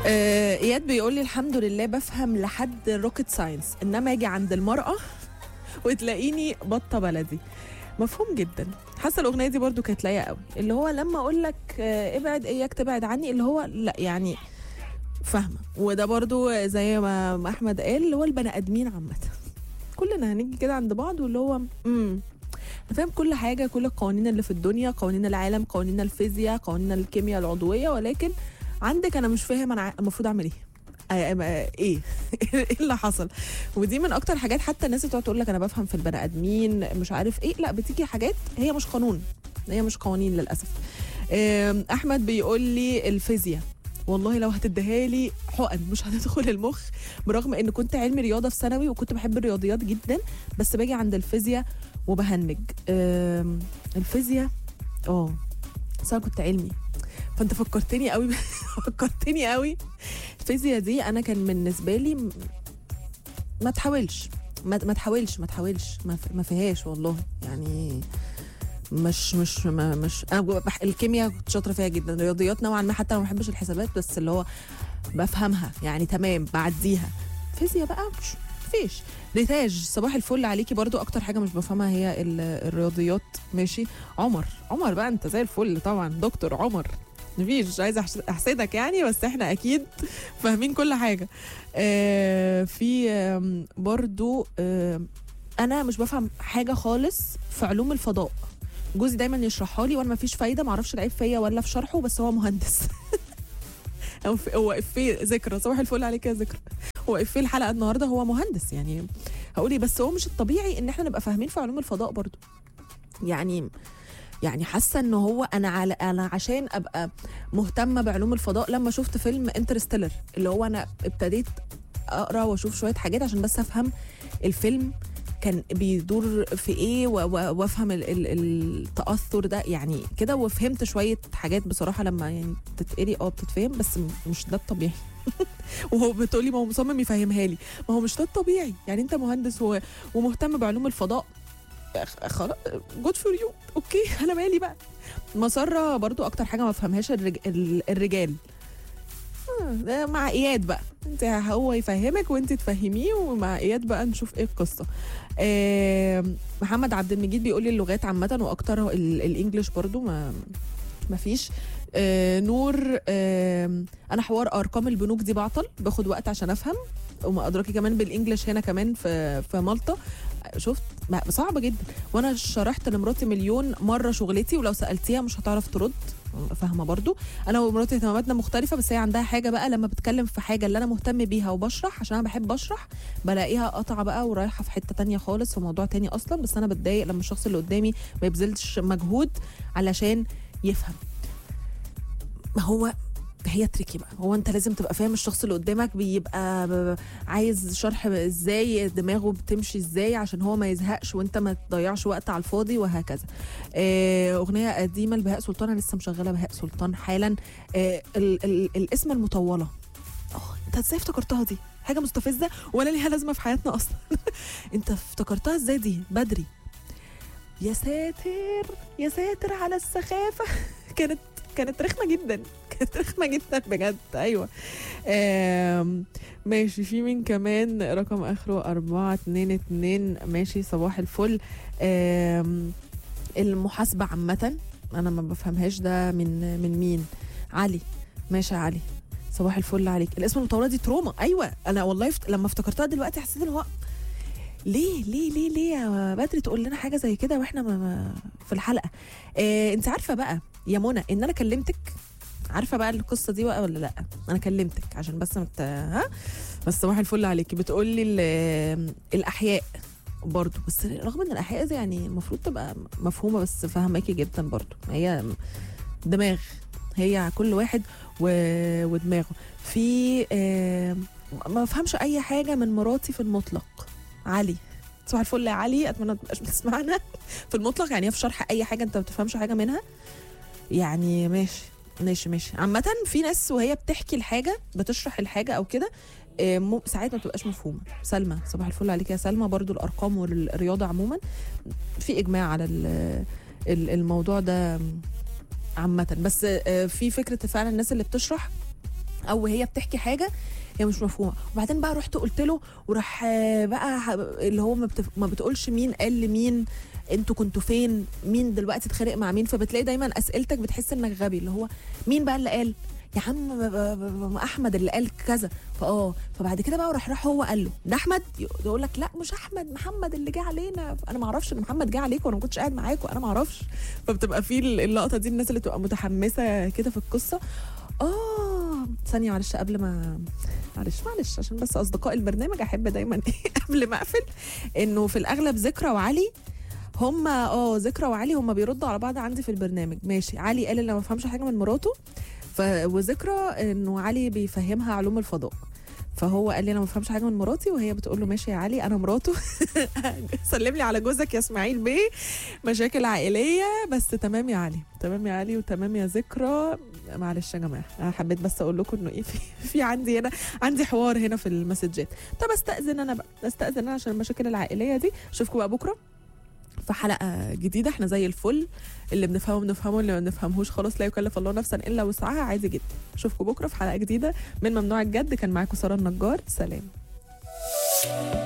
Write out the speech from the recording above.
آه، اياد بيقول لي الحمد لله بفهم لحد روكيت ساينس انما اجي عند المراه وتلاقيني بطه بلدي مفهوم جدا حاسه الاغنيه دي برضو كانت لايقه قوي اللي هو لما اقول لك آه، ابعد اياك تبعد عني اللي هو لا يعني فاهمه وده برضو زي ما ما احمد قال اللي هو البني ادمين عامه كلنا هنيجي كده عند بعض واللي هو امم انا فاهم كل حاجه كل القوانين اللي في الدنيا قوانين العالم قوانين الفيزياء قوانين الكيمياء العضويه ولكن عندك انا مش فاهم انا ع- المفروض اعمل ايه آه، آه، ايه ايه اللي حصل ودي من اكتر حاجات حتى الناس اللي بتقعد تقول لك انا بفهم في البني ادمين مش عارف ايه لا بتيجي حاجات هي مش قانون هي مش قوانين للاسف آم، احمد بيقول لي الفيزياء والله لو هتديها لي حقن مش هتدخل المخ برغم ان كنت علمي رياضه في ثانوي وكنت بحب الرياضيات جدا بس باجي عند الفيزياء وبهنج آم، الفيزياء اه بس انا كنت علمي فانت فكرتني قوي فكرتني قوي الفيزياء دي انا كان بالنسبه لي م- ما تحاولش ما, ما تحاولش ما تحاولش ما, ف- ما فيهاش والله يعني مش مش ما مش انا بح- الكيمياء كنت شاطره فيها جدا الرياضيات نوعا ما حتى ما بحبش الحسابات بس اللي هو بفهمها يعني تمام بعديها فيزياء بقى مش فيش ريتاج صباح الفل عليكي برضو اكتر حاجه مش بفهمها هي ال- الرياضيات ماشي عمر عمر بقى انت زي الفل طبعا دكتور عمر مفيش مش عايزه أحس- احسدك يعني بس احنا اكيد فاهمين كل حاجه آه في آم، برضو آه انا مش بفهم حاجه خالص في علوم الفضاء جوزي دايما يشرحها لي وانا مفيش فايده معرفش العيب فيا ولا في شرحه بس هو مهندس هو في- هو افيه ذكرى صباح الفل عليك يا ذكرى هو افيه الحلقه النهارده هو مهندس يعني هقول ايه بس هو مش الطبيعي ان احنا نبقى فاهمين في علوم الفضاء برضو يعني يعني حاسه ان هو انا على انا عشان ابقى مهتمه بعلوم الفضاء لما شفت فيلم انترستيلر اللي هو انا ابتديت اقرا واشوف شويه حاجات عشان بس افهم الفيلم كان بيدور في ايه و- و- وافهم ال- ال- التاثر ده يعني كده وفهمت شويه حاجات بصراحه لما يعني تتقري اه بتتفهم بس م- مش ده الطبيعي وهو بتقولي ما هو مصمم يفهمها لي ما هو مش ده الطبيعي يعني انت مهندس و- ومهتم بعلوم الفضاء خلاص جود فور يو اوكي انا مالي بقى مسرة برضو اكتر حاجه ما بفهمهاش الرج... ال- الرجال آه، ده مع اياد بقى انت هو يفهمك وانت تفهميه ومع اياد بقى نشوف ايه القصه آه محمد عبد المجيد بيقول لي اللغات عامه واكتر ال- الانجليش برضو ما ما فيش آه نور آه انا حوار ارقام البنوك دي بعطل باخد وقت عشان افهم وما ادراكي كمان بالانجليش هنا كمان في في مالطا شفت ما- صعبه جدا وانا شرحت لمراتي مليون مره شغلتي ولو سالتيها مش هتعرف ترد فاهمه برضو انا ومراتي اهتماماتنا مختلفه بس هي عندها حاجه بقى لما بتكلم في حاجه اللي انا مهتم بيها وبشرح عشان انا بحب اشرح بلاقيها قطعه بقى ورايحه في حته تانية خالص في موضوع تاني اصلا بس انا بتضايق لما الشخص اللي قدامي ما يبذلش مجهود علشان يفهم ما هو هي تريكي بقى هو انت لازم تبقى فاهم الشخص اللي قدامك بيبقى ب- عايز شرح ازاي دماغه بتمشي ازاي عشان هو ما يزهقش وانت ما تضيعش وقت على الفاضي وهكذا آه، اغنيه قديمه لبهاء سلطان انا لسه مشغله بهاء سلطان حالا آه، ال- ال- الاسم المطوله اه انت ازاي افتكرتها دي حاجه مستفزه ولا ليها لازمه في حياتنا اصلا انت افتكرتها ازاي دي بدري يا ساتر يا ساتر على السخافه كانت كانت رخمه جدا كانت رخمه جدا بجد ايوه آم، ماشي في مين كمان رقم اخره أربعة اتنين اتنين ماشي صباح الفل آم، المحاسبة عامة أنا ما بفهمهاش ده من من مين علي ماشي يا علي صباح الفل عليك الاسم المطولة دي تروما أيوة أنا والله فت... لما افتكرتها دلوقتي حسيت إن هو ليه ليه ليه ليه يا بدري تقول لنا حاجة زي كده واحنا ما ما في الحلقة آه انت عارفة بقى يا منى ان انا كلمتك عارفه بقى القصه دي بقى ولا لا انا كلمتك عشان بس مت... ها بس صباح الفل عليكي بتقول لي ال- الاحياء برضو بس رغم ان الاحياء دي يعني المفروض تبقى مفهومه بس فهماكي جدا برضو هي دماغ هي كل واحد و... ودماغه في آه، ما بفهمش اي حاجه من مراتي في المطلق علي صباح الفل يا علي اتمنى ما تبقاش بتسمعنا في المطلق يعني هي في شرح اي حاجه انت ما بتفهمش حاجه منها يعني ماشي ماشي ماشي عامة في ناس وهي بتحكي الحاجة بتشرح الحاجة أو كده آه، مو- ساعات ما بتبقاش مفهومة سلمى صباح الفل عليك يا سلمى برضو الأرقام والرياضة عموما في إجماع على ال- ال- الموضوع ده عامة بس آه، في فكرة فعلا الناس اللي بتشرح او هي بتحكي حاجه هي مش مفهومه وبعدين بقى رحت قلت له وراح آه، بقى ح- اللي هو ما, بتف... ما بتقولش مين قال لمين انتوا كنتوا فين مين دلوقتي اتخانق مع مين فبتلاقي دايما اسئلتك بتحس انك غبي اللي هو مين بقى اللي قال يا عم ب- ب- ب- احمد اللي قال كذا فاه فبعد كده بقى راح راح هو قال له ده احمد يقول لك لا مش احمد محمد اللي جه علينا انا ما اعرفش ان محمد جه عليكم وانا ما كنتش قاعد معاكم انا ما اعرفش فبتبقى في اللقطه دي الناس اللي تبقى متحمسه كده في القصه اه ثانيه معلش قبل ما معلش معلش عشان بس اصدقاء البرنامج احب دايما ايه قبل ما اقفل انه في الاغلب ذكرى وعلي هم اه ذكرى وعلي هم بيردوا على بعض عندي في البرنامج ماشي علي قال اللي ما فهمش حاجه من مراته ف... وذكرى انه علي بيفهمها علوم الفضاء فهو قال لي انا ما بفهمش حاجه من مراتي وهي بتقول له ماشي يا علي انا مراته سلم لي على جوزك يا اسماعيل بيه مشاكل عائليه بس تمام يا علي تمام يا علي وتمام يا ذكرى معلش يا جماعه انا حبيت بس اقول لكم انه ايه في, في عندي هنا عندي حوار هنا في المسجات طب استاذن انا بقى استاذن انا عشان المشاكل العائليه دي اشوفكم بقى بكره في حلقه جديده احنا زي الفل اللي بنفهمه بنفهمه اللي ما بنفهمهوش خلاص لا يكلف الله نفسا الا وسعها عادي جدا اشوفكم بكره في حلقه جديده من ممنوع الجد كان معاكم ساره النجار سلام